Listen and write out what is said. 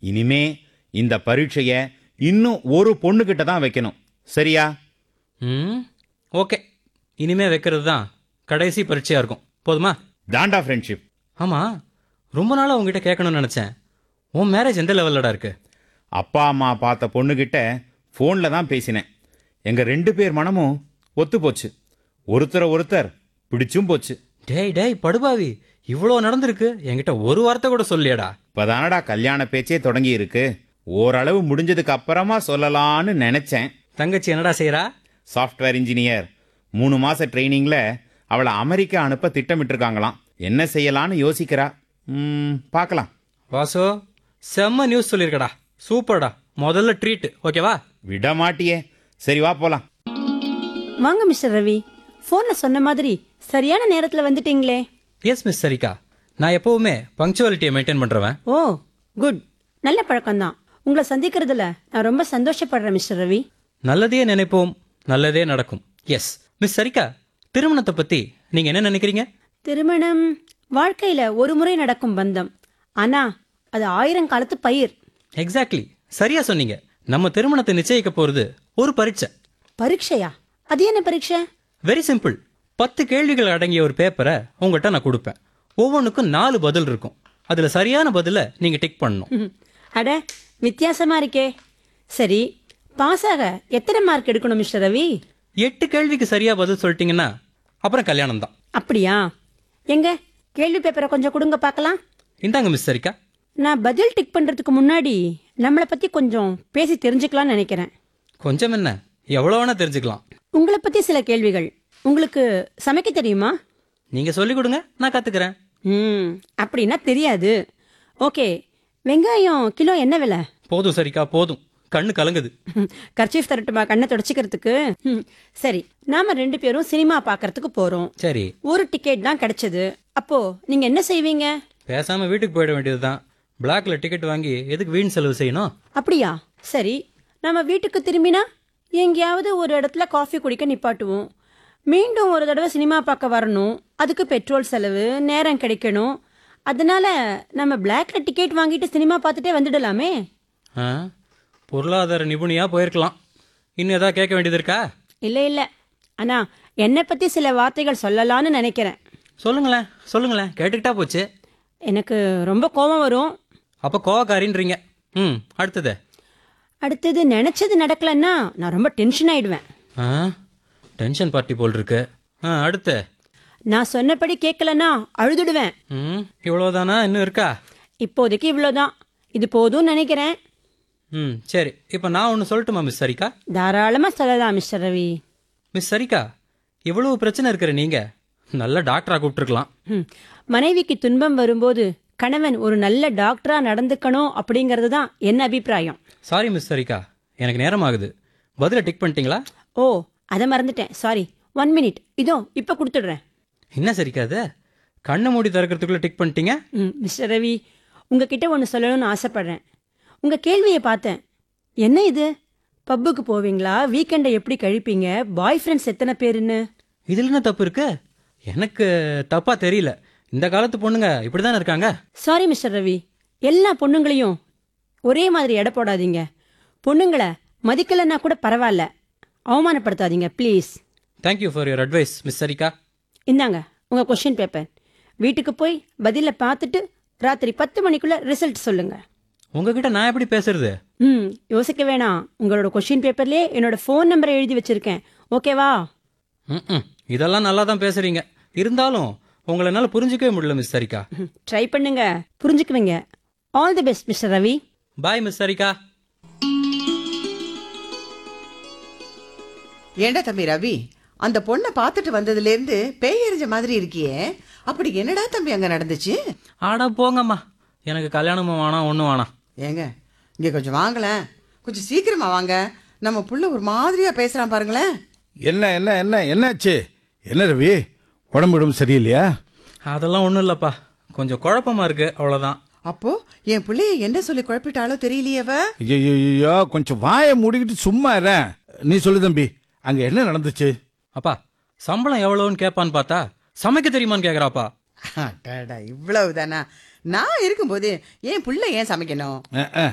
இனிமே இந்த பரீட்சைய இன்னும் ஒரு பொண்ணுகிட்ட தான் வைக்கணும் சரியா ம் ஓகே இனிமே வைக்கிறது தான் கடைசி பரீட்சையாக இருக்கும் போதுமா தாண்டா ஃப்ரெண்ட்ஷிப் ஆமாம் ரொம்ப நாளாக உங்ககிட்ட கேட்கணும்னு நினச்சேன் உன் மேரேஜ் எந்த லெவல்லடா இருக்கு அப்பா அம்மா பார்த்த பொண்ணுகிட்ட ஃபோனில் தான் பேசினேன் எங்கள் ரெண்டு பேர் மனமும் ஒத்து போச்சு ஒருத்தரை ஒருத்தர் பிடிச்சும் போச்சு டேய் டேய் படுபாவி இவ்வளோ நடந்திருக்கு என்கிட்ட ஒரு வார்த்தை கூட சொல்லியடா இப்பதானடா கல்யாண பேச்சே தொடங்கி இருக்கு ஓரளவு முடிஞ்சதுக்கு அப்புறமா சொல்லலான்னு நினைச்சேன் தங்கச்சி என்னடா செய்கிறா சாஃப்ட்வேர் இன்ஜினியர் மூணு மாச ட்ரைனிங்ல அவளை அமெரிக்கா அனுப்ப திட்டமிட்டிருக்காங்களாம் என்ன செய்யலான்னு யோசிக்கிறா ம், பார்க்கலாம் வாசு செம்ம நியூஸ் சொல்லியிருக்கடா சூப்பர்டா முதல்ல ட்ரீட் ஓகேவா விட மாட்டியே சரி வா போலாம் வாங்க மிஸ்டர் ரவி ஃபோன்ல சொன்ன மாதிரி சரியான நேரத்துல வந்துட்டீங்களே எஸ் மிஸ் சரிகா நான் எப்பவுமே பங்க்சுவாலிட்டியை மெயின்டைன் பண்ணுறவன் ஓ குட் நல்ல பழக்கம்தான் உங்களை சந்திக்கிறதுல நான் ரொம்ப சந்தோஷப்படுறேன் மிஸ்டர் ரவி நல்லதே நினைப்போம் நல்லதே நடக்கும் எஸ் மிஸ் சரிகா திருமணத்தை பற்றி நீங்கள் என்ன நினைக்கிறீங்க திருமணம் வாழ்க்கையில ஒரு முறை நடக்கும் பந்தம் ஆனா அது ஆயிரம் காலத்து பயிர் எக்ஸாக்ட்லி சரியா சொன்னீங்க நம்ம திருமணத்தை நிச்சயிக்க போகிறது ஒரு பரீட்சை பரீட்சையா அது என்ன பரீட்சை வெரி சிம்பிள் பத்து கேள்விகள் அடங்கிய ஒரு பேப்பரை உங்கள்கிட்ட நான் கொடுப்பேன் ஒவ்வொன்றுக்கும் நாலு பதில் இருக்கும் அதில் சரியான பதிலை நீங்கள் டிக் பண்ணணும் ம், அட வித்தியாசமா இருக்கே சரி பாஸ் ஆக எத்தனை மார்க் எடுக்கணும் மிஸ்டர் ரவி எட்டு கேள்விக்கு சரியா பதில் சொல்லிட்டீங்கன்னா அப்புறம் கல்யாணம் தான் அப்படியா எங்க கேள்வி பேப்பரை கொஞ்சம் கொடுங்க பார்க்கலாம் இந்தாங்க மிஸ் சரிக்கா நான் பதில் டிக் பண்றதுக்கு முன்னாடி நம்மளை பத்தி கொஞ்சம் பேசி தெரிஞ்சுக்கலாம்னு நினைக்கிறேன் கொஞ்சம் என்ன எவ்வளோ வேணா தெரிஞ்சுக்கலாம் உங்களை பத்தி சில கேள்விகள் உங்களுக்கு சமைக்க தெரியுமா நீங்கள் சொல்லிக் கொடுங்க நான் கற்றுக்கிறேன் ம் அப்படின்னா தெரியாது ஓகே வெங்காயம் கிலோ என்ன விலை போதும் சரிக்கா போதும் கண்ணு கலங்குது கர்ச்சீஃப் தரட்டுமா கண்ணை தொடச்சிக்கிறதுக்கு ம், சரி நாம ரெண்டு பேரும் சினிமா பார்க்கறதுக்கு போறோம் சரி ஒரு டிக்கெட் தான் கிடைச்சது அப்போ நீங்க என்ன செய்வீங்க பேசாமல் வீட்டுக்கு போயிட வேண்டியது தான் பிளாக்ல டிக்கெட் வாங்கி எதுக்கு வீண் செலவு செய்யணும் அப்படியா சரி நம்ம வீட்டுக்கு திரும்பினா எங்கேயாவது ஒரு இடத்துல காஃபி குடிக்க நிப்பாட்டுவோம் மீண்டும் ஒரு தடவை சினிமா பார்க்க வரணும் அதுக்கு பெட்ரோல் செலவு நேரம் கிடைக்கணும் அதனால நம்ம பிளாக்ல டிக்கெட் வாங்கிட்டு சினிமா பார்த்துட்டே வந்துடலாமே ஆ பொருளாதார நிபுணியாக போயிருக்கலாம் இன்னும் ஏதாவது கேட்க வேண்டியது இருக்கா இல்லை இல்லை அண்ணா என்னை பற்றி சில வார்த்தைகள் சொல்லலான்னு நினைக்கிறேன் சொல்லுங்களேன் சொல்லுங்களேன் கேட்டுக்கிட்டா போச்சு எனக்கு ரொம்ப கோபம் வரும் அப்போ கோவக்காரின்றீங்க ம் அடுத்தது அடுத்தது நினச்சது நடக்கலன்னா நான் ரொம்ப டென்ஷன் ஆயிடுவேன் ஆ டென்ஷன் பார்ட்டி போல் இருக்கு ஆ அடுத்து நான் சொன்னபடி கேட்கலன்னா அழுதுடுவேன் ம் இவ்வளோதானா இன்னும் இருக்கா இப்போதைக்கு இவ்வளோதான் இது போதும்னு நினைக்கிறேன் ம் சரி இப்போ நான் ஒன்று சொல்லட்டுமா மிஸ் சரிகா தாராளமாக சொல்லலாம் மிஸ்டர் ரவி மிஸ் சரிகா இவ்வளவு பிரச்சனை இருக்கிற நீங்கள் நல்ல டாக்டராக கூப்பிட்டுருக்கலாம் ம். மனைவிக்கு துன்பம் வரும்போது கணவன் ஒரு நல்ல டாக்டரா நடந்துக்கணும் அப்படிங்கிறது தான் என் அபிப்பிராயம் சாரி மிஸ் சரிகா எனக்கு நேரம் ஆகுது பதிலை டிக் பண்ணிட்டீங்களா ஓ அதை மறந்துட்டேன் சாரி ஒன் மினிட் இதோ இப்போ கொடுத்துடுறேன் என்ன சரிக்கா அது கண்ணை மூடி திறக்கிறதுக்குள்ளே டிக் பண்ணிட்டீங்க ம் மிஸ்டர் ரவி உங்ககிட்ட ஒன்று சொல்லணும்னு ஆசைப்படுறேன் உங்கள் கேள்வியை பார்த்தேன் என்ன இது பப்புக்கு போவீங்களா வீக்கெண்டை எப்படி கழிப்பீங்க பாய் ஃப்ரெண்ட்ஸ் எத்தனை பேருன்னு இதில் என்ன தப்பு இருக்கு எனக்கு தப்பாக தெரியல இந்த காலத்து பொண்ணுங்க இப்படி தானே இருக்காங்க சாரி மிஸ்டர் ரவி எல்லா பொண்ணுங்களையும் ஒரே மாதிரி எடை போடாதீங்க பொண்ணுங்களை மதிக்கலைன்னா கூட பரவாயில்ல அவமானப்படுத்தாதீங்க please thank you for your advice miss Sarika இந்தாங்க உங்கள் கொஷின் பேப்பர் வீட்டுக்கு போய் பதிலை பார்த்துட்டு ராத்திரி பத்து மணிக்குள்ள ரிசல்ட் சொல்லுங்க உங்ககிட்ட நான் எப்படி பேசுறது ம் யோசிக்க வேணாம் உங்களோட கொஷின் பேப்பர்லேயே என்னோட ஃபோன் நம்பரை எழுதி வச்சிருக்கேன் ஓகேவா ம் இதெல்லாம் நல்லா தான் பேசுறீங்க இருந்தாலும் உங்களை என்னால் புரிஞ்சிக்கவே முடியல மிஸ் சரிகா ட்ரை பண்ணுங்க புரிஞ்சுக்குவீங்க all the best mister Ravi bye miss Sarika ஏண்டா தம்பி ரவி அந்த பொண்ணை பார்த்துட்டு வந்ததுல இருந்து பேய் எறிஞ்ச மாதிரி இருக்கியே அப்படி என்னடா தம்பி அங்க நடந்துச்சு ஆடா போங்கம்மா எனக்கு கல்யாணமும் வேணாம் ஒன்றும் வேணாம் ஏங்க இங்க கொஞ்சம் வாங்களேன் கொஞ்சம் சீக்கிரமா வாங்க நம்ம புள்ள ஒரு மாதிரியா பேசுறான் பாருங்களேன் என்ன என்ன என்ன என்னாச்சு என்ன ரவி உடம்பு உடம்பு சரியில்லையா அதெல்லாம் ஒன்றும் இல்லைப்பா கொஞ்சம் குழப்பமா இருக்கு அவ்வளோதான் அப்போ என் பிள்ளைய என்ன சொல்லி குழப்பிட்டாலோ தெரியலையவ ஐயோ கொஞ்சம் வாயை மூடிக்கிட்டு சும்மா இரு நீ சொல்லு தம்பி அங்க என்ன நடந்துச்சு அப்பா சம்பளம் எவ்வளோன்னு கேட்பான்னு பார்த்தா சமைக்க தெரியுமான்னு கேட்குறாப்பா அடடா, இவ்வளவுதானா நான் இருக்கும்போது என் புள்ள ஏன் சமைக்கணும் அஹ், அஹ்.